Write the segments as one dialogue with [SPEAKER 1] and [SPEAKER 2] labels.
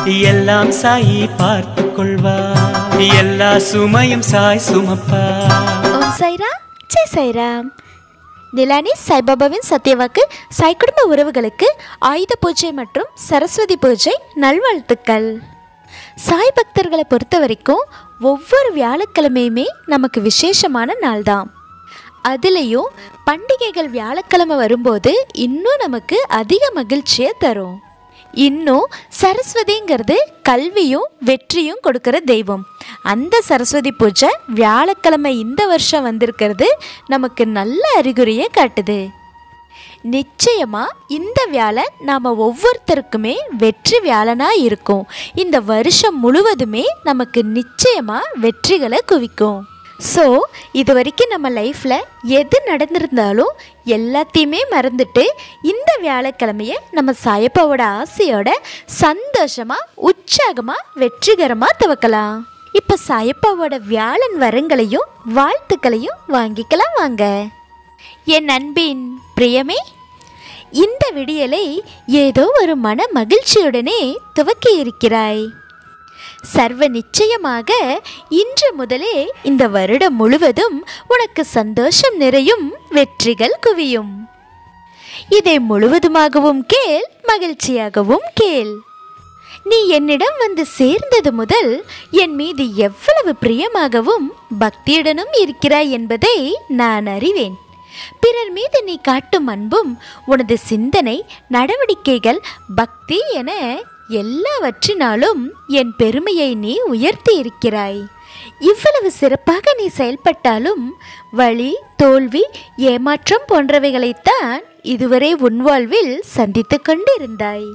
[SPEAKER 1] எல்லாம் சாயி பார்த்து கொள்வா எல்லா சுமையும் சாய் சுமப்பா
[SPEAKER 2] ஓம் சைராம் ஜெய் சைராம் நிலானி சாய்பாபாவின் சத்தியவாக்கு சாய் குடும்ப உறவுகளுக்கு ஆயுத பூஜை மற்றும் சரஸ்வதி பூஜை நல்வாழ்த்துக்கள் சாய் பக்தர்களை பொறுத்த வரைக்கும் ஒவ்வொரு வியாழக்கிழமையுமே நமக்கு விசேஷமான நாள் தான் அதுலேயும் பண்டிகைகள் வியாழக்கிழமை வரும்போது இன்னும் நமக்கு அதிக மகிழ்ச்சியை தரும் இன்னும் சரஸ்வதிங்கிறது கல்வியும் வெற்றியும் கொடுக்கிற தெய்வம் அந்த சரஸ்வதி பூஜை வியாழக்கிழமை இந்த வருஷம் வந்திருக்கிறது நமக்கு நல்ல அறிகுறியை காட்டுது நிச்சயமா இந்த வியாழன் நாம் ஒவ்வொருத்தருக்குமே வெற்றி வியாழனாக இருக்கும் இந்த வருஷம் முழுவதுமே நமக்கு நிச்சயமாக வெற்றிகளை குவிக்கும் ஸோ இது வரைக்கும் நம்ம லைஃப்பில் எது நடந்திருந்தாலும் எல்லாத்தையுமே மறந்துட்டு இந்த வியாழக்கிழமையை நம்ம சாயப்பாவோட ஆசையோட சந்தோஷமாக உற்சாகமாக வெற்றிகரமாக துவக்கலாம் இப்போ சாயப்பாவோட வியாழன் வரங்களையும் வாழ்த்துக்களையும் வாங்கிக்கலாம் வாங்க என் அன்பின் பிரியமே இந்த விடியலை ஏதோ ஒரு மன மகிழ்ச்சியுடனே துவக்கி இருக்கிறாய் சர்வ நிச்சயமாக இன்று முதலே இந்த வருடம் முழுவதும் உனக்கு சந்தோஷம் நிறையும் வெற்றிகள் குவியும் இதை முழுவதுமாகவும் கேள் மகிழ்ச்சியாகவும் கேள் நீ என்னிடம் வந்து சேர்ந்தது முதல் என் மீது எவ்வளவு பிரியமாகவும் பக்தியுடனும் இருக்கிறாய் என்பதை நான் அறிவேன் பிறர் மீது நீ காட்டும் அன்பும் உனது சிந்தனை நடவடிக்கைகள் பக்தி என எல்லாவற்றினாலும் என் பெருமையை நீ உயர்த்தி இருக்கிறாய் இவ்வளவு சிறப்பாக நீ செயல்பட்டாலும் வழி தோல்வி ஏமாற்றம் போன்றவைகளைத்தான் இதுவரை உன் வாழ்வில் சந்தித்து கொண்டிருந்தாய்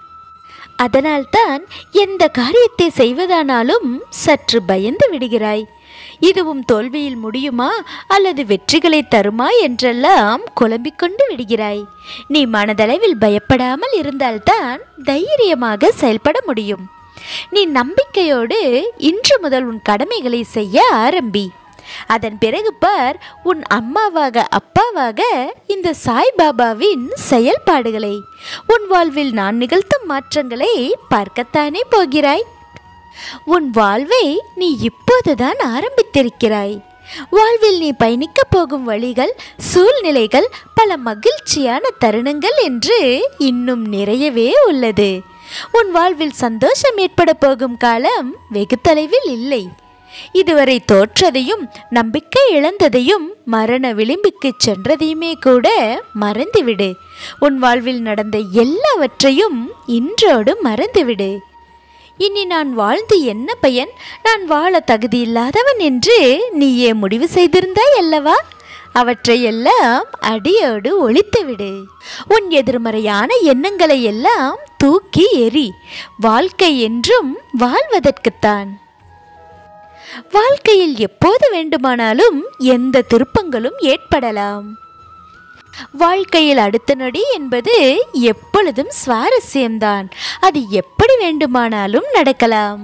[SPEAKER 2] அதனால்தான் எந்த காரியத்தை செய்வதானாலும் சற்று பயந்து விடுகிறாய் இதுவும் தோல்வியில் முடியுமா அல்லது வெற்றிகளை தருமா என்றெல்லாம் குழம்பிக் கொண்டு விடுகிறாய் நீ மனதளவில் பயப்படாமல் இருந்தால்தான் தைரியமாக செயல்பட முடியும் நீ நம்பிக்கையோடு இன்று முதல் உன் கடமைகளை செய்ய ஆரம்பி அதன் பிறகு பார் உன் அம்மாவாக அப்பாவாக இந்த சாய்பாபாவின் செயல்பாடுகளை உன் வாழ்வில் நான் நிகழ்த்தும் மாற்றங்களை பார்க்கத்தானே போகிறாய் உன் வாழ்வை நீ இப்போதுதான் ஆரம்பித்திருக்கிறாய் வாழ்வில் நீ பயணிக்கப் போகும் வழிகள் சூழ்நிலைகள் பல மகிழ்ச்சியான தருணங்கள் என்று இன்னும் நிறையவே உள்ளது உன் வாழ்வில் சந்தோஷம் ஏற்பட போகும் காலம் வெகு தொலைவில் இல்லை இதுவரை தோற்றதையும் நம்பிக்கை இழந்ததையும் மரண விளிம்புக்கு சென்றதையுமே கூட மறந்துவிடு உன் வாழ்வில் நடந்த எல்லாவற்றையும் இன்றோடு மறந்துவிடு இனி நான் வாழ்ந்து என்ன பயன் நான் வாழ தகுதியில்லாதவன் என்று நீயே முடிவு செய்திருந்தாய் அல்லவா அவற்றை எல்லாம் அடியோடு ஒழித்துவிடு உன் எதிர்மறையான எண்ணங்களை எல்லாம் தூக்கி எறி வாழ்க்கை என்றும் வாழ்வதற்குத்தான் வாழ்க்கையில் எப்போது வேண்டுமானாலும் எந்த திருப்பங்களும் ஏற்படலாம் வாழ்க்கையில் அடுத்த நொடி என்பது எப்பொழுதும் சுவாரஸ்யம்தான் அது எப்படி வேண்டுமானாலும் நடக்கலாம்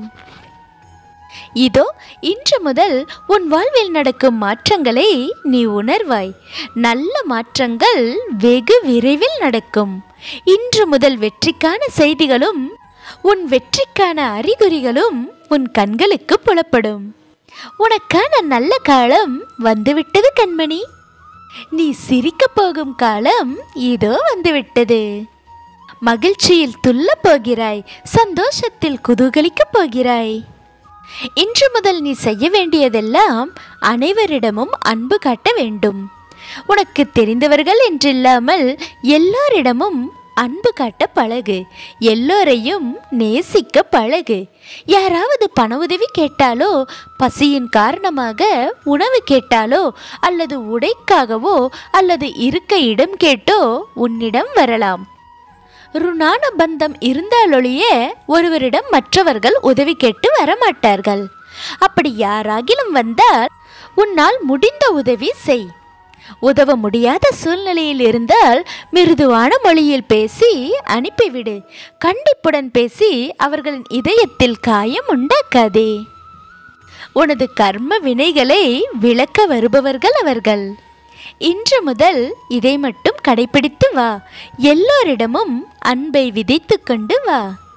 [SPEAKER 2] இதோ இன்று முதல் உன் வாழ்வில் நடக்கும் மாற்றங்களை நீ உணர்வாய் நல்ல மாற்றங்கள் வெகு விரைவில் நடக்கும் இன்று முதல் வெற்றிக்கான செய்திகளும் உன் வெற்றிக்கான அறிகுறிகளும் உன் கண்களுக்கு புலப்படும் உனக்கான நல்ல காலம் வந்துவிட்டது கண்மணி நீ சிரிக்கப் போகும் காலம் இதோ வந்துவிட்டது மகிழ்ச்சியில் துள்ளப் போகிறாய் சந்தோஷத்தில் குதூகலிக்கப் போகிறாய் இன்று முதல் நீ செய்ய வேண்டியதெல்லாம் அனைவரிடமும் அன்பு காட்ட வேண்டும் உனக்கு தெரிந்தவர்கள் என்றில்லாமல் எல்லாரிடமும் அன்பு காட்ட பழகு எல்லோரையும் நேசிக்க பழகு யாராவது பண உதவி கேட்டாலோ பசியின் காரணமாக உணவு கேட்டாலோ அல்லது உடைக்காகவோ அல்லது இருக்க இடம் கேட்டோ உன்னிடம் வரலாம் ருணான பந்தம் இருந்தாலொழிய ஒருவரிடம் மற்றவர்கள் உதவி கேட்டு வரமாட்டார்கள் அப்படி யாராகிலும் வந்தால் உன்னால் முடிந்த உதவி செய் உதவ முடியாத சூழ்நிலையில் இருந்தால் மிருதுவான மொழியில் பேசி அனுப்பிவிடு கண்டிப்புடன் பேசி அவர்களின் இதயத்தில் காயம் உண்டாக்காதே உனது கர்ம வினைகளை விளக்க வருபவர்கள் அவர்கள் இன்று முதல் இதை மட்டும் கடைபிடித்து வா எல்லோரிடமும் அன்பை விதைத்து கொண்டு வா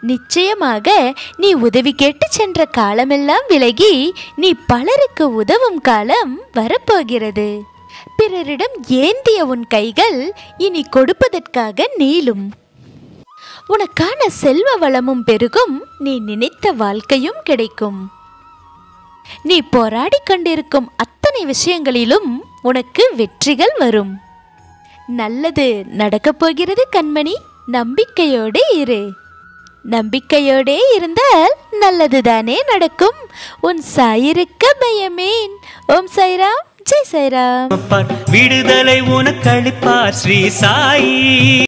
[SPEAKER 2] நிச்சயமாக நீ உதவி கேட்டு சென்ற காலமெல்லாம் விலகி நீ பலருக்கு உதவும் காலம் வரப்போகிறது பிறரிடம் ஏந்திய உன் கைகள் இனி கொடுப்பதற்காக நீளும் உனக்கான செல்வ வளமும் பெருகும் நீ நினைத்த வாழ்க்கையும் கிடைக்கும் நீ போராடி கொண்டிருக்கும் அத்தனை விஷயங்களிலும் உனக்கு வெற்றிகள் வரும் நல்லது நடக்கப் போகிறது கண்மணி நம்பிக்கையோடு இரு நம்பிக்கையோடே இருந்தால் நல்லதுதானே நடக்கும் உன் சாயிருக்க பயமேன் ஓம் சாய்ராம் ஜெய் சாய்ராம்
[SPEAKER 1] விடுதலை உனக்களிப்பார் ஸ்ரீ சாயி